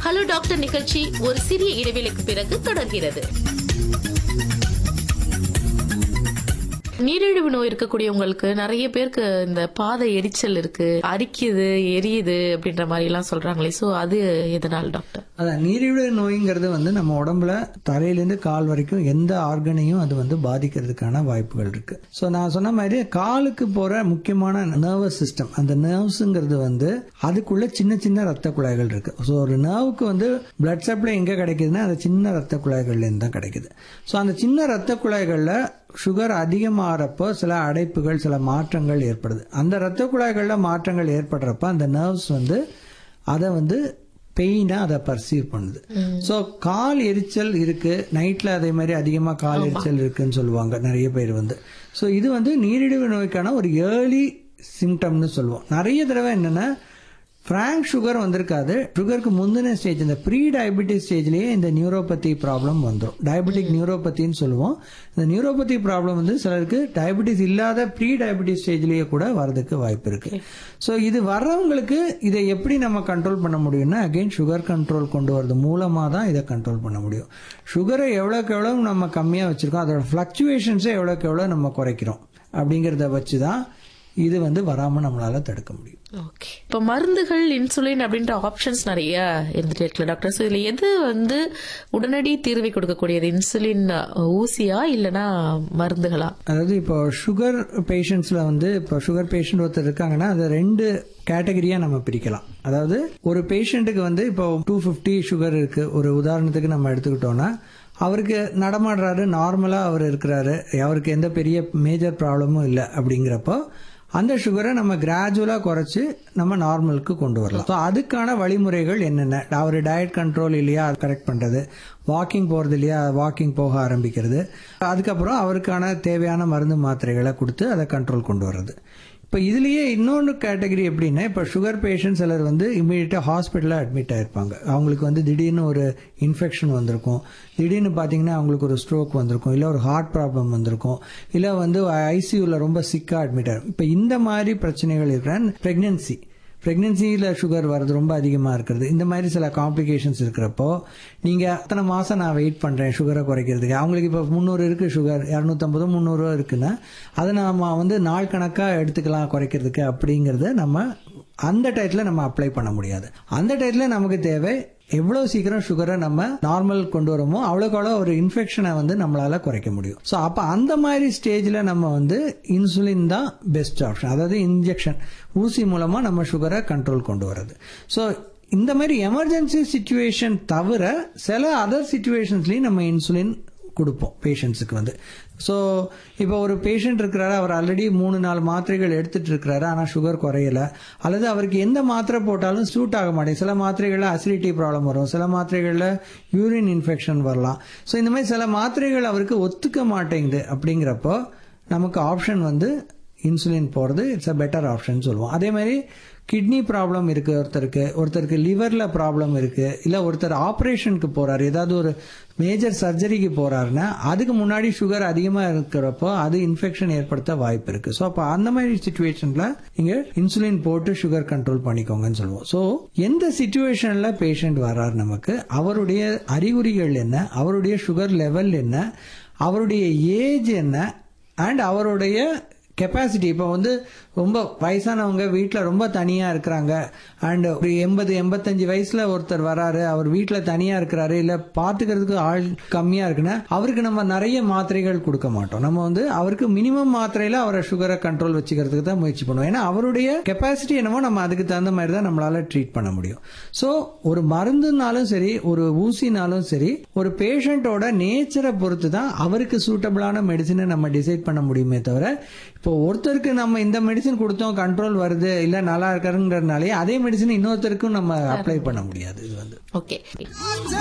hello doctor நிகழ்ச்சி ஒரு சிறிய இடைவேளைக்கு பிறகு தொடர்கிறது நீரிழிவு நோய் இருக்கக்கூடியவங்களுக்கு நிறைய பேருக்கு இந்த பாதை எரிச்சல் இருக்கு அரிக்குது எரியுது அப்படின்ற மாதிரி எல்லாம் சொல்றாங்களே சோ அது எதனால் டாக்டர் அதான் நீரிழிவு நோய்ங்கிறது வந்து நம்ம உடம்புல தலையிலேருந்து கால் வரைக்கும் எந்த ஆர்கனையும் அது வந்து பாதிக்கிறதுக்கான வாய்ப்புகள் இருக்கு ஸோ நான் சொன்ன மாதிரி காலுக்கு போற முக்கியமான நர்வஸ் சிஸ்டம் அந்த நர்வ்ஸுங்கிறது வந்து அதுக்குள்ள சின்ன சின்ன ரத்த குழாய்கள் இருக்கு ஸோ ஒரு நர்வுக்கு வந்து பிளட் சப்ளை எங்க கிடைக்குதுன்னா அந்த சின்ன ரத்த குழாய்கள்லேருந்து தான் கிடைக்குது ஸோ அந்த சின்ன ரத்த குழாய்களில் சுகர் அதிகமாகிறப்போ சில அடைப்புகள் சில மாற்றங்கள் ஏற்படுது அந்த ரத்த குழாய்களில் மாற்றங்கள் ஏற்படுறப்ப அந்த நர்வ்ஸ் வந்து அதை வந்து பெயினா அதை பர்சீவ் பண்ணுது ஸோ கால் எரிச்சல் இருக்கு நைட்ல அதே மாதிரி அதிகமா கால் எரிச்சல் இருக்குன்னு சொல்லுவாங்க நிறைய பேர் வந்து ஸோ இது வந்து நீரிழிவு நோய்க்கான ஒரு ஏர்லி சிம்டம்னு சொல்லுவோம் நிறைய தடவை என்னன்னா ஃப்ராங்க் சுகர் வந்திருக்காது சுகருக்கு முந்தின ஸ்டேஜ் இந்த ப்ரீ டயபெட்டிஸ் ஸ்டேஜ்லயே இந்த நியூரோபதி ப்ராப்ளம் வந்துடும் டயபெட்டிக் நியூரோபதின்னு சொல்லுவோம் இந்த நியூரோபதி ப்ராப்ளம் வந்து சிலருக்கு டயபெட்டிஸ் இல்லாத ப்ரீ டயபெட்டிஸ் ஸ்டேஜ்லயே கூட வரதுக்கு வாய்ப்பு இருக்கு ஸோ இது வர்றவங்களுக்கு இதை எப்படி நம்ம கண்ட்ரோல் பண்ண முடியும்னா அகைன் சுகர் கண்ட்ரோல் கொண்டு வரது மூலமா தான் இதை கண்ட்ரோல் பண்ண முடியும் சுகரை எவ்வளோக்கு எவ்வளோ நம்ம கம்மியாக வச்சிருக்கோம் அதோட ஃப்ளக்சுவேஷன்ஸை எவ்வளோக்கு எவ்வளோ நம்ம குறைக்கிறோம் அப்படிங்கிறத வச்சு தான் இது வந்து வராமல் நம்மளால தடுக்க முடியும் ஓகே இப்ப மருந்துகள் இன்சுலின் அப்படின்ற ஆப்ஷன்ஸ் நிறைய இருந்துட்டே இருக்குல்ல டாக்டர் ஸோ இதுல எது வந்து உடனடி தீர்வை கொடுக்கக்கூடியது இன்சுலின் ஊசியா இல்லனா மருந்துகளா அதாவது இப்போ சுகர் பேஷண்ட்ஸ்ல வந்து இப்போ சுகர் பேஷண்ட் ஒருத்தர் இருக்காங்கன்னா அதை ரெண்டு கேட்டகரியா நம்ம பிரிக்கலாம் அதாவது ஒரு பேஷண்ட்டுக்கு வந்து இப்போ டூ ஃபிஃப்டி சுகர் இருக்கு ஒரு உதாரணத்துக்கு நம்ம எடுத்துக்கிட்டோம்னா அவருக்கு நடமாடுறாரு நார்மலா அவர் இருக்கிறாரு அவருக்கு எந்த பெரிய மேஜர் ப்ராப்ளமும் இல்லை அப்படிங்கிறப்போ அந்த சுகரை நம்ம கிராஜுவலா குறைச்சு நம்ம நார்மலுக்கு கொண்டு வரலாம் ஸோ அதுக்கான வழிமுறைகள் என்னென்ன அவர் டயட் கண்ட்ரோல் இல்லையா அது கரெக்ட் பண்றது வாக்கிங் போறது இல்லையா வாக்கிங் போக ஆரம்பிக்கிறது அதுக்கப்புறம் அவருக்கான தேவையான மருந்து மாத்திரைகளை கொடுத்து அதை கண்ட்ரோல் கொண்டு வர்றது இப்போ இதுலயே இன்னொன்று கேட்டகரி எப்படின்னா இப்போ சுகர் பேஷண்ட் சிலர் வந்து இமீடியட்டாக ஹாஸ்பிட்டலில் அட்மிட் ஆயிருப்பாங்க அவங்களுக்கு வந்து திடீர்னு ஒரு இன்ஃபெக்ஷன் வந்திருக்கும் திடீர்னு பார்த்தீங்கன்னா அவங்களுக்கு ஒரு ஸ்ட்ரோக் வந்திருக்கும் இல்லை ஒரு ஹார்ட் ப்ராப்ளம் வந்திருக்கும் இல்லை வந்து ஐசியூவில் ரொம்ப சிக்காக அட்மிட் ஆகும் இப்போ இந்த மாதிரி பிரச்சனைகள் இருக்கிற ப்ரெக்னென்சி ப்ரெக்னென்சியில் சுகர் வர்றது ரொம்ப அதிகமாக இருக்கிறது இந்த மாதிரி சில காம்ப்ளிகேஷன்ஸ் இருக்கிறப்போ நீங்கள் அத்தனை மாதம் நான் வெயிட் பண்ணுறேன் சுகரை குறைக்கிறதுக்கு அவங்களுக்கு இப்போ முந்நூறு இருக்குது சுகர் இரநூத்தம்பது முந்நூறு இருக்குன்னா அதை நாம வந்து நாள் கணக்காக எடுத்துக்கலாம் குறைக்கிறதுக்கு அப்படிங்கிறத நம்ம அந்த டயத்தில் நம்ம அப்ளை பண்ண முடியாது அந்த டயத்தில் நமக்கு தேவை எவ்வளவு சீக்கிரம் சுகரை நம்ம நார்மல் கொண்டு வரோமோ அவ்வளோக்கு அவ்வளோ ஒரு இன்ஃபெக்ஷனை வந்து நம்மளால குறைக்க முடியும் ஸோ அப்போ அந்த மாதிரி ஸ்டேஜில் நம்ம வந்து இன்சுலின் தான் பெஸ்ட் ஆப்ஷன் அதாவது இன்ஜெக்ஷன் ஊசி மூலமாக நம்ம சுகரை கண்ட்ரோல் கொண்டு வர்றது ஸோ இந்த மாதிரி எமர்ஜென்சி சுச்சுவேஷன் தவிர சில அதர் சுச்சுவேஷன்ஸ்லையும் நம்ம இன்சுலின் கொடுப்போம் பேஷண்ட்ஸுக்கு வந்து ஸோ இப்போ ஒரு பேஷண்ட் இருக்கிறாரு அவர் ஆல்ரெடி மூணு நாலு மாத்திரைகள் எடுத்துட்டு இருக்கிறாரு ஆனால் சுகர் குறையல அல்லது அவருக்கு எந்த மாத்திரை போட்டாலும் சூட் ஆக மாட்டேங்குது சில மாத்திரைகளில் அசிடிட்டி ப்ராப்ளம் வரும் சில மாத்திரைகளில் யூரின் இன்ஃபெக்ஷன் வரலாம் ஸோ இந்த மாதிரி சில மாத்திரைகள் அவருக்கு ஒத்துக்க மாட்டேங்குது அப்படிங்கிறப்போ நமக்கு ஆப்ஷன் வந்து இன்சுலின் போகிறது இட்ஸ் அ பெட்டர் ஆப்ஷன் சொல்லுவோம் அதே மாதிரி கிட்னி ப்ராப்ளம் இருக்கு ஒருத்தருக்கு ஒருத்தருக்கு லிவர்ல ப்ராப்ளம் இருக்கு இல்ல ஒருத்தர் ஆப்ரேஷனுக்கு போறாரு ஏதாவது ஒரு மேஜர் சர்ஜரிக்கு போறாருன்னா அதுக்கு முன்னாடி சுகர் அதிகமா இருக்கிறப்போ அது இன்ஃபெக்ஷன் ஏற்படுத்த வாய்ப்பு இருக்கு ஸோ அப்போ அந்த மாதிரி சுச்சுவேஷன்ல நீங்க இன்சுலின் போட்டு சுகர் கண்ட்ரோல் பண்ணிக்கோங்கன்னு சொல்லுவோம் ஸோ எந்த சுச்சுவேஷன்ல பேஷண்ட் வர்றாரு நமக்கு அவருடைய அறிகுறிகள் என்ன அவருடைய சுகர் லெவல் என்ன அவருடைய ஏஜ் என்ன அண்ட் அவருடைய கெப்பாசிட்டி இப்போ வந்து ரொம்ப வயசானவங்க வீட்டில் ரொம்ப தனியாக இருக்கிறாங்க அண்ட் ஒரு எண்பது எண்பத்தஞ்சு வயசுல ஒருத்தர் வராரு அவர் வீட்டில் தனியாக இருக்கிறாரு இல்லை பார்த்துக்கிறதுக்கு ஆள் கம்மியாக இருக்குன்னா அவருக்கு நம்ம நிறைய மாத்திரைகள் கொடுக்க மாட்டோம் நம்ம வந்து அவருக்கு மினிமம் மாத்திரையில அவரை சுகரை கண்ட்ரோல் வச்சுக்கிறதுக்கு தான் முயற்சி பண்ணுவோம் ஏன்னா அவருடைய கெப்பாசிட்டி என்னமோ நம்ம அதுக்கு தகுந்த மாதிரி தான் நம்மளால ட்ரீட் பண்ண முடியும் ஸோ ஒரு மருந்துனாலும் சரி ஒரு ஊசினாலும் சரி ஒரு பேஷண்டோட நேச்சரை பொறுத்து தான் அவருக்கு சூட்டபிளான மெடிசினை நம்ம டிசைட் பண்ண முடியுமே தவிர இப்போ ஒருத்தருக்கு நம்ம இந்த மெடிசன் கொடுத்தோம் கண்ட்ரோல் வருது இல்ல நல்லா இருக்காருங்கிறதுனாலே அதே மெடிசன் இன்னொருத்தருக்கும் நம்ம அப்ளை பண்ண முடியாது இது வந்து ஓகே